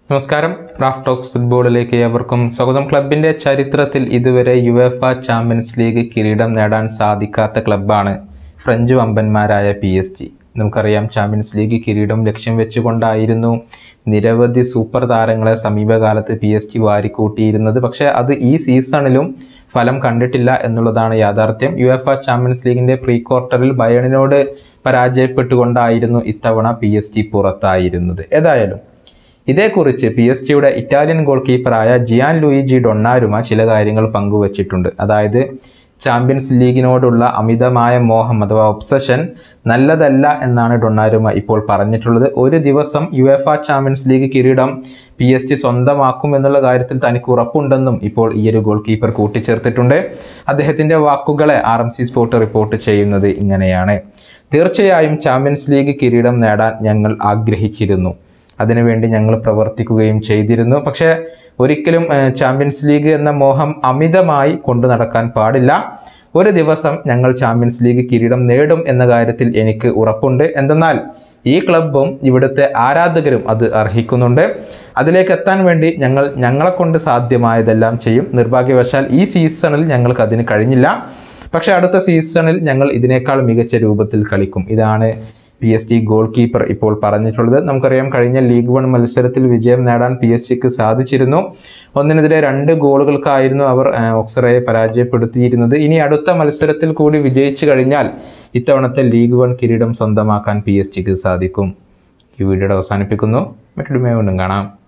നമസ്കാരം Raf talks ഫുട്ബോളിലേക്ക് ഏവർക്കും സ്വാഗതം ക്ലബിന്റെ ചരിത്രത്തിൽ ഇതുവരെ യുവേഫ ചാമ്പ്യൻസ് ലീഗ് കിരീടം നേടാൻ സാധിക്കാത്ത ക്ലബ്ബാണ് ഫ്രഞ്ച് വമ്പന്മാരായ പി എസ് ജി നമുക്കറിയാം ചാമ്പ്യൻസ് ലീഗ് കിരീടം ലക്ഷ്യം വെച്ചുകൊണ്ടായിരുന്നു നിരവധി സൂപ്പർ താരങ്ങളെ സമീപകാലത്ത് പി എസ് ജി വാരിക്കൂട്ടിയിരുന്നത് പക്ഷേ അത് ഈ സീസണിലും ഫലം കണ്ടിട്ടില്ല എന്നുള്ളതാണ് യാഥാർത്ഥ്യം യു എഫ് ചാമ്പ്യൻസ് ലീഗിന്റെ പ്രീ ക്വാർട്ടറിൽ ബയണിനോട് പരാജയപ്പെട്ടുകൊണ്ടായിരുന്നു ഇത്തവണ പി എസ് ജി പുറത്തായിരുന്നത് ഏതായാലും ഇതേക്കുറിച്ച് പി എസ് ജിയുടെ ഇറ്റാലിയൻ ഗോൾ കീപ്പറായ ജിയാൻ ലൂയിജി ഡൊണ്ണാരുമ ചില കാര്യങ്ങൾ പങ്കുവച്ചിട്ടുണ്ട് അതായത് ചാമ്പ്യൻസ് ലീഗിനോടുള്ള അമിതമായ മോഹം അഥവാ ഒബ്സഷൻ നല്ലതല്ല എന്നാണ് ഡൊണ്ണാരുമ ഇപ്പോൾ പറഞ്ഞിട്ടുള്ളത് ഒരു ദിവസം യു എഫ് ആ ചാമ്പ്യൻസ് ലീഗ് കിരീടം പി എസ് ജി സ്വന്തമാക്കും എന്നുള്ള കാര്യത്തിൽ തനിക്ക് ഉറപ്പുണ്ടെന്നും ഇപ്പോൾ ഈ ഒരു ഗോൾ കീപ്പർ കൂട്ടിച്ചേർത്തിട്ടുണ്ട് അദ്ദേഹത്തിന്റെ വാക്കുകളെ R M C sport report ചെയ്യുന്നത് ഇങ്ങനെയാണ് തീർച്ചയായും ചാമ്പ്യൻസ് ലീഗ് കിരീടം നേടാൻ ഞങ്ങൾ ആഗ്രഹിച്ചിരുന്നു അതിനുവേണ്ടി ഞങ്ങൾ പ്രവർത്തിക്കുകയും ചെയ്തിരുന്നു പക്ഷേ ഒരിക്കലും ഏഹ്, ചാമ്പ്യൻസ് ലീഗ് എന്ന മോഹം അമിതമായി കൊണ്ടു നടക്കാൻ പാടില്ല ഒരു ദിവസം ഞങ്ങൾ ചാമ്പ്യൻസ് ലീഗ് കിരീടം നേടും എന്ന കാര്യത്തിൽ എനിക്ക് ഉറപ്പുണ്ട് എന്തെന്നാൽ ഈ ക്ലബും ഇവിടുത്തെ ആരാധകരും അത് അർഹിക്കുന്നുണ്ട് അതിലേക്ക് എത്താൻ വേണ്ടി ഞങ്ങൾ ഞങ്ങളെ കൊണ്ട് സാധ്യമായതെല്ലാം ചെയ്യും നിർഭാഗ്യവശാൽ ഈ സീസണിൽ ഞങ്ങൾക്ക് അതിന് കഴിഞ്ഞില്ല പക്ഷേ അടുത്ത സീസണിൽ ഞങ്ങൾ ഇതിനേക്കാൾ മികച്ച രൂപത്തിൽ കളിക്കും ഇതാണ് P S G goalkeeper ഇപ്പോൾ പറഞ്ഞിട്ടുള്ളത് നമുക്കറിയാം കഴിഞ്ഞ ലീഗ് വൺ മത്സരത്തിൽ വിജയം നേടാൻ പി എസ് ജിക്ക് സാധിച്ചിരുന്നു ഒന്നിനെതിരെ രണ്ട് ഗോളുകൾക്കായിരുന്നു അവർ ആ, ഓക്സറയെ പരാജയപ്പെടുത്തിയിരുന്നത് ഇനി അടുത്ത മത്സരത്തിൽ കൂടി വിജയിച്ചു കഴിഞ്ഞാൽ ഇത്തവണത്തെ ലീഗ് വൺ കിരീടം സ്വന്തമാക്കാൻ പി എസ് ജിക്ക് സാധിക്കും ഈ വീഡിയോയുടെ അവസാനിപ്പിക്കുന്നു മറ്റൊരു വീണ്ടും കാണാം